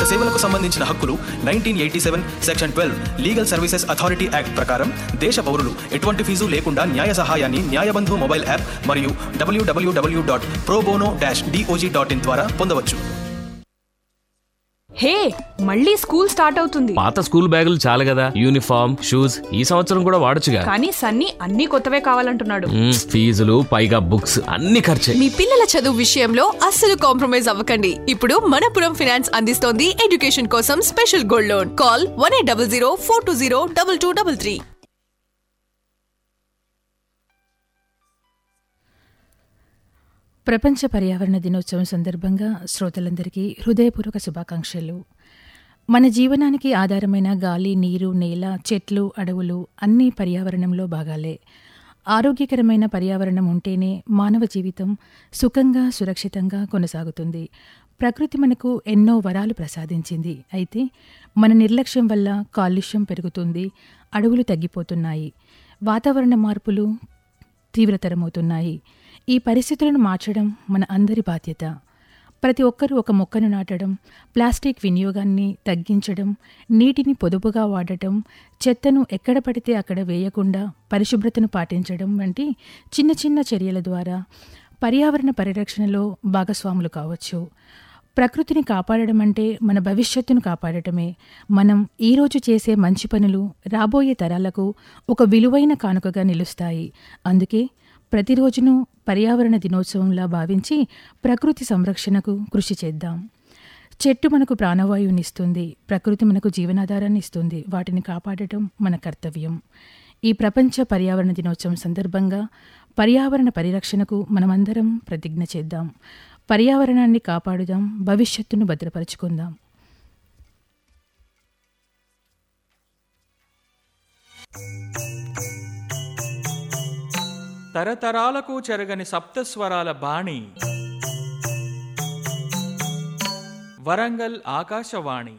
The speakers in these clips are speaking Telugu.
సేవలకు సంబంధించిన హక్కులు nineteen eighty seven section twelve legal services authority act ప్రకారం దేశ పౌరులు ఎటువంటి ఫీజు లేకుండా న్యాయ సహాయాన్ని న్యాయబంధు మొబైల్ యాప్ మరియు డబ్ల్యూడబ్ల్యూడబ్ల్యూ dot pro bono dash DOJ dot in ద్వారా పొందవచ్చు హే మళ్ళీ స్కూల్ స్టార్ట్ అవుతుంది పాత స్కూల్ బ్యాగులు చాలు కదా యూనిఫామ్ షూస్ ఈ సంవత్సరం కూడా వాడొచ్చుగా కానీ సన్నీ అన్ని కొత్తవే కావాలంటున్నాడు మ్మ్, ఫీజులు పైగా బుక్స్ అన్ని ఖర్చే మీ పిల్లల చదువు విషయంలో అస్సలు కాంప్రమైజ్ అవ్వకండి ఇప్పుడు మనపురం ఫైనాన్స్ అందిస్తోంది ఎడ్యుకేషన్ కోసం special gold loan call one eight double zero four two zero double two double three ప్రపంచ పర్యావరణ దినోత్సవం సందర్భంగా శ్రోతలందరికీ హృదయపూర్వక శుభాకాంక్షలు మన జీవనానికి ఆధారమైన గాలి నీరు నేల చెట్లు అడవులు అన్నీ పర్యావరణంలో భాగాలే ఆరోగ్యకరమైన పర్యావరణం ఉంటేనే మానవ జీవితం సుఖంగా సురక్షితంగా కొనసాగుతుంది ప్రకృతి మనకు ఎన్నో వరాలు ప్రసాదించింది అయితే మన నిర్లక్ష్యం వల్ల కాలుష్యం పెరుగుతుంది అడవులు తగ్గిపోతున్నాయి వాతావరణ మార్పులు తీవ్రతరమవుతున్నాయి ఈ పరిస్థితులను మార్చడం మన అందరి బాధ్యత ప్రతి ఒక్కరూ ఒక మొక్కను నాటడం ప్లాస్టిక్ వినియోగాన్ని తగ్గించడం నీటిని పొదుపుగా వాడటం చెత్తను ఎక్కడ పడితే అక్కడ వేయకుండా పరిశుభ్రతను పాటించడం వంటి చిన్న చిన్న చర్యల ద్వారా పర్యావరణ పరిరక్షణలో భాగస్వాములు కావచ్చు ప్రకృతిని కాపాడడం అంటే మన భవిష్యత్తును కాపాడటమే మనం ఈరోజు చేసే మంచి పనులు రాబోయే తరాలకు ఒక విలువైన కానుకగా నిలుస్తాయి అందుకే ప్రతిరోజును పర్యావరణ దినోత్సవంలా భావించి ప్రకృతి సంరక్షణకు కృషి చేద్దాం చెట్టు మనకు ప్రాణవాయువునిస్తుంది ప్రకృతి మనకు జీవనాధారాన్ని ఇస్తుంది వాటిని కాపాడటం మన కర్తవ్యం ఈ ప్రపంచ పర్యావరణ దినోత్సవం సందర్భంగా పర్యావరణ పరిరక్షణకు మనమందరం ప్రతిజ్ఞ చేద్దాం పర్యావరణాన్ని కాపాడుదాం భవిష్యత్తును భద్రపరుచుకుందాం తరతరాలకు చెరగని సప్తస్వరాల బాణి వరంగల్ ఆకాశవాణి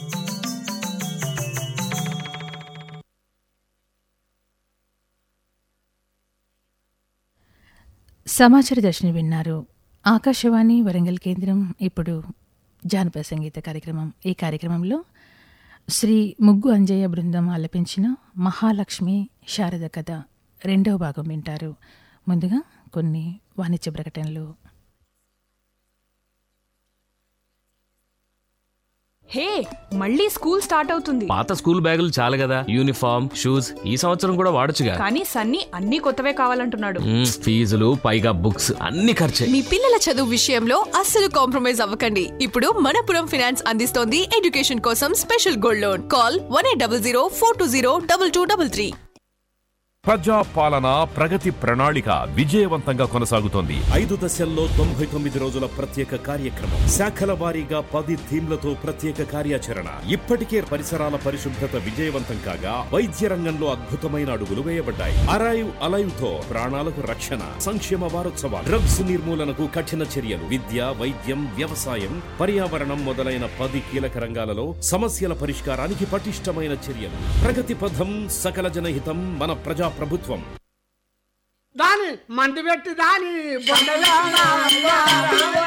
సమాచార దర్శని విన్నారు ఆకాశవాణి వరంగల్ కేంద్రం ఇప్పుడు జానపద సంగీత కార్యక్రమం ఈ కార్యక్రమంలో శ్రీ ముగ్గు అంజయ్య బృందం ఆలపించిన మహాలక్ష్మి శారద కథ రెండవ భాగం వింటారు ముందుగా కొన్ని వాణిజ్య ప్రకటనలు హే మళ్ళీ స్కూల్ స్టార్ట్ అవుతుంది పాత స్కూల్ బ్యాగులు చాలు కదా యూనిఫామ్ షూస్ ఈ సంవత్సరం కూడా వాడొచ్చుగా కానీ సన్నీ అన్ని కొత్తవే కావాలంటున్నాడు మ్మ్, ఫీజులు పైగా బుక్స్ అన్ని ఖర్చే మీ పిల్లల చదువు విషయంలో అస్సలు కాంప్రమైజ్ అవ్వకండి ఇప్పుడు మనపురం ఫైనాన్స్ అందిస్తోంది ఎడ్యుకేషన్ కోసం special gold loan call one eight double zero four two zero double two double three ప్రజా పాలన ప్రగతి ప్రణాళిక విజయవంతంగా కొనసాగుతోంది ఐదు దశల్లో తొంభై తొమ్మిది రోజుల ప్రత్యేక కార్యక్రమం శాఖల వారీగా పది థీమ్లతో ప్రత్యేక కార్యాచరణ ఇప్పటికే పరిసరాల పరిశుభ్రత విజయవంతం కాగా వైద్య రంగంలో అద్భుతమైన అడుగులు వేయబడ్డాయి అరైవ్ అలైవ్ తో ప్రాణాలకు రక్షణ సంక్షేమ వారోత్సవాలు డ్రగ్స్ నిర్మూలనకు కఠిన చర్యలు విద్య వైద్యం వ్యవసాయం పర్యావరణం మొదలైన పది కీలక రంగాలలో సమస్యల పరిష్కారానికి పటిష్టమైన చర్యలు ప్రగతి పథం సకల జనహితం మన ప్రజా ప్రభుత్వం దాని మంటి పెట్టి దాని బొండగా